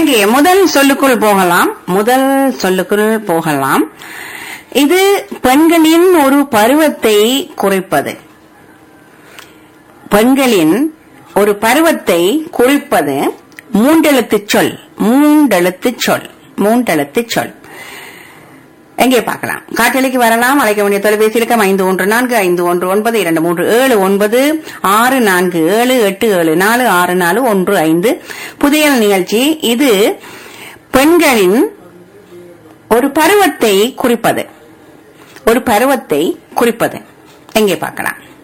எங்கே முதல் சொல்லுக்குள் போகலாம் முதல் சொல்லுக்குள் போகலாம் இது பெண்களின் ஒரு பருவத்தை குறிப்பது பெண்களின் ஒரு பருவத்தை குறிப்பது மூண்டெழுத்து சொல் மூண்டெழுத்து சொல் மூண்டெழுத்து சொல் எங்கே பார்க்கலாம் காட்டலிக்கு வரலாம் அழைக்க வேண்டிய தொலைபேசி இலக்கம் ஐந்து ஒன்று நான்கு ஐந்து ஒன்று ஒன்பது இரண்டு மூன்று ஏழு ஒன்பது ஆறு நான்கு ஏழு எட்டு ஏழு நாலு ஆறு நாலு ஒன்று ஐந்து புதிய நிகழ்ச்சி இது பெண்களின் ஒரு பருவத்தை குறிப்பது ஒரு பருவத்தை குறிப்பது எங்கே பார்க்கலாம்